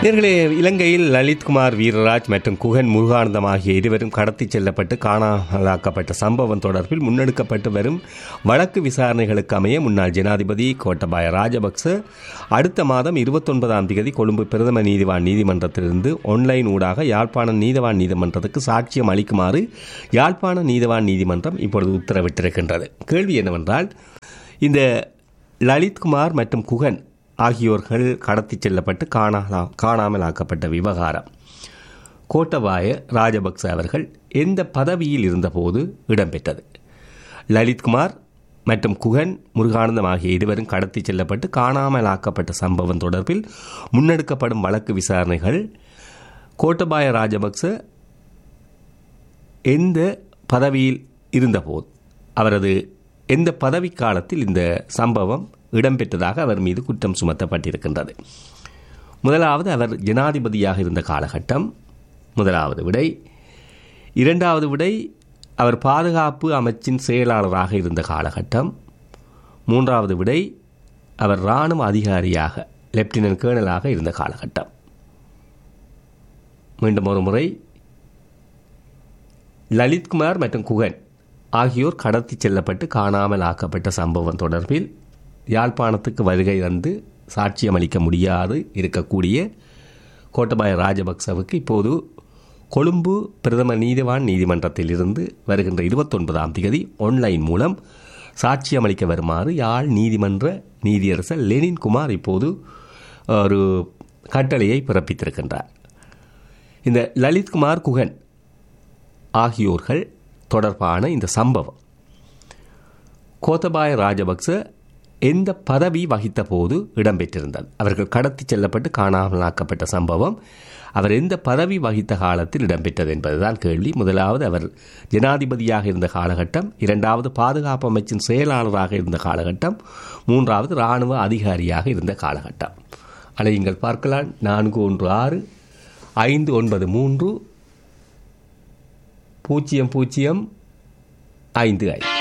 நேர்களே இலங்கையில் லலித்குமார் வீரராஜ் மற்றும் குகன் முருகானந்தம் ஆகிய இருவரும் கடத்திச் செல்லப்பட்டு காணாமலாக்கப்பட்ட சம்பவம் தொடர்பில் முன்னெடுக்கப்பட்டு வரும் வழக்கு விசாரணைகளுக்கு அமைய முன்னாள் ஜனாதிபதி கோட்டபாய ராஜபக்ச அடுத்த மாதம் இருபத்தொன்பதாம் தேதி கொழும்பு பிரதம நீதிவான் நீதிமன்றத்திலிருந்து ஆன்லைன் ஊடாக யாழ்ப்பாணம் நீதிவான் நீதிமன்றத்துக்கு சாட்சியம் அளிக்குமாறு யாழ்ப்பாண நீதிவான் நீதிமன்றம் இப்பொழுது உத்தரவிட்டிருக்கின்றது கேள்வி என்னவென்றால் இந்த லலித்குமார் மற்றும் குகன் ஆகியோர்கள் கடத்திச் செல்லப்பட்டு காணா காணாமல் ஆக்கப்பட்ட விவகாரம் கோட்டபாய ராஜபக்ச அவர்கள் எந்த பதவியில் இருந்தபோது இடம்பெற்றது லலித்குமார் மற்றும் குகன் முருகானந்தம் ஆகிய இருவரும் கடத்திச் செல்லப்பட்டு காணாமல் ஆக்கப்பட்ட சம்பவம் தொடர்பில் முன்னெடுக்கப்படும் வழக்கு விசாரணைகள் கோட்டபாய ராஜபக்ச எந்த பதவியில் இருந்தபோது அவரது எந்த பதவி காலத்தில் இந்த சம்பவம் இடம்பெற்றதாக அவர் மீது குற்றம் சுமத்தப்பட்டிருக்கின்றது முதலாவது அவர் ஜனாதிபதியாக இருந்த காலகட்டம் முதலாவது விடை இரண்டாவது விடை அவர் பாதுகாப்பு அமைச்சின் செயலாளராக இருந்த காலகட்டம் மூன்றாவது விடை அவர் இராணுவ அதிகாரியாக லெப்டினன்ட் கேர்னலாக இருந்த காலகட்டம் மீண்டும் ஒரு முறை லலித்குமார் மற்றும் குகன் ஆகியோர் கடத்தி செல்லப்பட்டு காணாமல் ஆக்கப்பட்ட சம்பவம் தொடர்பில் யாழ்ப்பாணத்துக்கு வருகை தந்து சாட்சியமளிக்க முடியாது இருக்கக்கூடிய கோட்டபாய ராஜபக்சவுக்கு இப்போது கொழும்பு பிரதம நீதிவான் நீதிமன்றத்தில் இருந்து வருகின்ற இருபத்தொன்பதாம் தேதி ஆன்லைன் மூலம் சாட்சியமளிக்க வருமாறு யாழ் நீதிமன்ற நீதியரசர் லெனின் குமார் இப்போது ஒரு கட்டளையை பிறப்பித்திருக்கின்றார் இந்த லலித்குமார் குகன் ஆகியோர்கள் தொடர்பான இந்த சம்பவம் கோத்தபாய ராஜபக்ச எந்த பதவி வகித்த போது இடம்பெற்றிருந்தது அவர்கள் கடத்தி செல்லப்பட்டு காணாமலாக்கப்பட்ட சம்பவம் அவர் எந்த பதவி வகித்த காலத்தில் இடம்பெற்றது என்பதுதான் கேள்வி முதலாவது அவர் ஜனாதிபதியாக இருந்த காலகட்டம் இரண்டாவது பாதுகாப்பு அமைச்சின் செயலாளராக இருந்த காலகட்டம் மூன்றாவது இராணுவ அதிகாரியாக இருந்த காலகட்டம் அலையுங்கள் பார்க்கலாம் நான்கு ஒன்று ஆறு ஐந்து ஒன்பது மூன்று பூஜ்ஜியம் பூஜ்ஜியம் ஐந்து ஐந்து